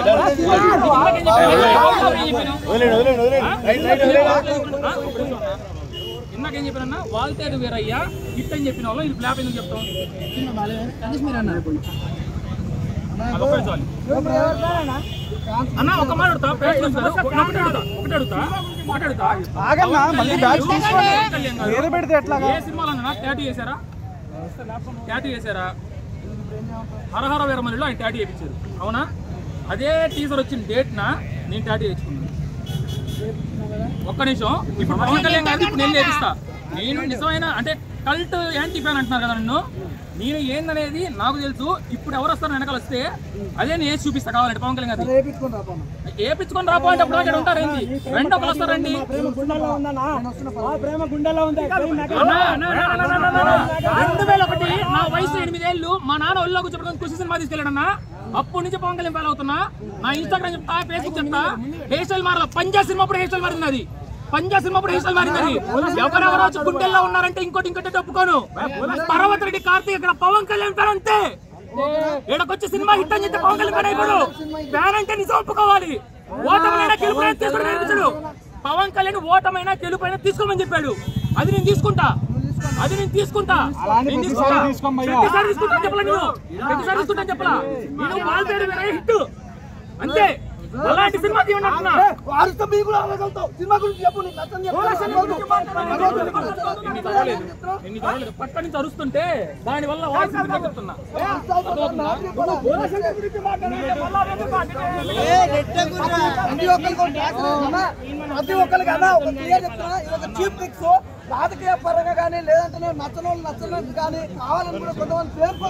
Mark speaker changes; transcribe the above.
Speaker 1: ఇందాకేం చెప్పారన్నా వాల్తేరు వీరయ్య హిట్ అని చెప్పిన వాళ్ళు ఇది ఫ్లాప్ ఎందుకు చెప్తాం అదొక్కటే చాలు. అన్న ఒక మాట అడుగుతా ప్రేక్షకులు సార్, ఒకటి అడుగుతా ఒకటి అడుగుతా ఒకటి అడుగుతా
Speaker 2: ఆగన్నా, మళ్ళీ బ్యాచ్ తీసుకోండి.
Speaker 1: కళ్యాణ్ గారు,
Speaker 2: వేరే పెడితే ఎట్లాగా?
Speaker 1: ఏ సినిమాలో అన్నా ట్యాటూ చేశారా ట్యాటూ చేశారా హరహర వీరమల్లిలో ఆయన ట్యాటూ చేయించారు అవునా అదే టీజర్ వచ్చిన డేట్ నా నేను ట్యాటూ చేయించుకున్నాను ఒక్క నిమిషం ఇప్పుడు పవన్ కళ్యాణ్ గారికి ఇప్పుడు నేను చేపిస్తా నేను నిజమైన అంటే కల్ట్ యాంటీ ఫ్యాన్ అంటున్నారు కదా నన్ను నేను ఏందనేది నాకు తెలుసు ఇప్పుడు ఎవరు వస్తారు వెనకాల వస్తే అదే నేను వేసి చూపిస్తా కావాలంటే పవన్ కళ్యాణ్ గారికి ఏపించుకొని రాపో అంటే అప్పుడు అక్కడ ఉంటారు ఏంది రెండు ఒకరు వస్తారండి అన్నా, అన్నా, అన్నా, అన్నా, అన్నా, అన్నా, అన్నా. రెండు వేల ఒకటి నా వయసు ఎనిమిదేళ్ళు మా నాన్న ఒళ్ళో కూర్చోబెట్టుకొని కృషి సినిమా తీసుకెళ్ళాడన్నా అప్పటి నుంచి పవన్ కళ్యాణ్ ఫాలో అవుతున్నా నా ఇన్స్టాగ్రామ్ చెప్తా ఫేస్బుక్ చెప్తా హెయిర్ స్టైల్ మారల పంజా సినిమా అప్పుడు హెయిర్ స్టైల్ మారింది అది పంజా సినిమా అప్పుడు హెయిర్ స్టైల్ మారింది అది ఎవరెవరో వచ్చి గుండెల్లో ఉన్నారంటే ఇంకోటి ఇంకోటి ఒప్పుకోను పర్వత రెడ్డి కార్తీక్ ఇక్కడ పవన్ కళ్యాణ్ ఫ్యాన్ అంతే ఈడకొచ్చి సినిమా హిట్ అని చెప్తే పవన్ కళ్యాణ్ ఫ్యాన్ అయిపోడు ఫ్యాన్ అంటే నిజం ఒప్పుకోవాలి ఓటమైనా గెలుపైనా తీసుకుని నేర్పించడు పవన్ కళ్యాణ్ ఓటమైనా గెలుపైనా తీసుకోమని చెప్పాడు అది నేను తీసుకుంటా అది నేను తీసుకుంటా
Speaker 2: అలానే
Speaker 1: నేను
Speaker 2: ప్రతిసారి
Speaker 1: తీసుకుంటా.
Speaker 2: తీసుకోమయ్యా.
Speaker 1: ప్రతిసారి తీసుకుంటా చెప్పలా నేను ప్రతిసారి తీసుకుంటా చెప్పలా నేను బాల్ పేరు వేరే హిట్ అంతే అలాంటి సినిమా తీయండి అంటున్నా
Speaker 3: వారితో మీరు కూడా అడగలుగుతావు సినిమా గురించి చెప్పు నీకు నచ్చని
Speaker 1: ఎన్ని చదవలేదు ఎన్ని చదవలేదు పక్క నుంచి అరుస్తుంటే దాని వల్ల వాయిస్ చెప్తున్నా
Speaker 3: ప్రతి ఒక్కరికి ప్రతి ఒక్కరికి అన్నా ఒక క్లియర్ చెప్తున్నా ఇది ఒక చీప్ పిక్స్ రాజకీయ పరంగా కానీ లేదంటే నచ్చని వాళ్ళు నచ్చని కానీ కావాలని కూడా కొంతమంది పేరు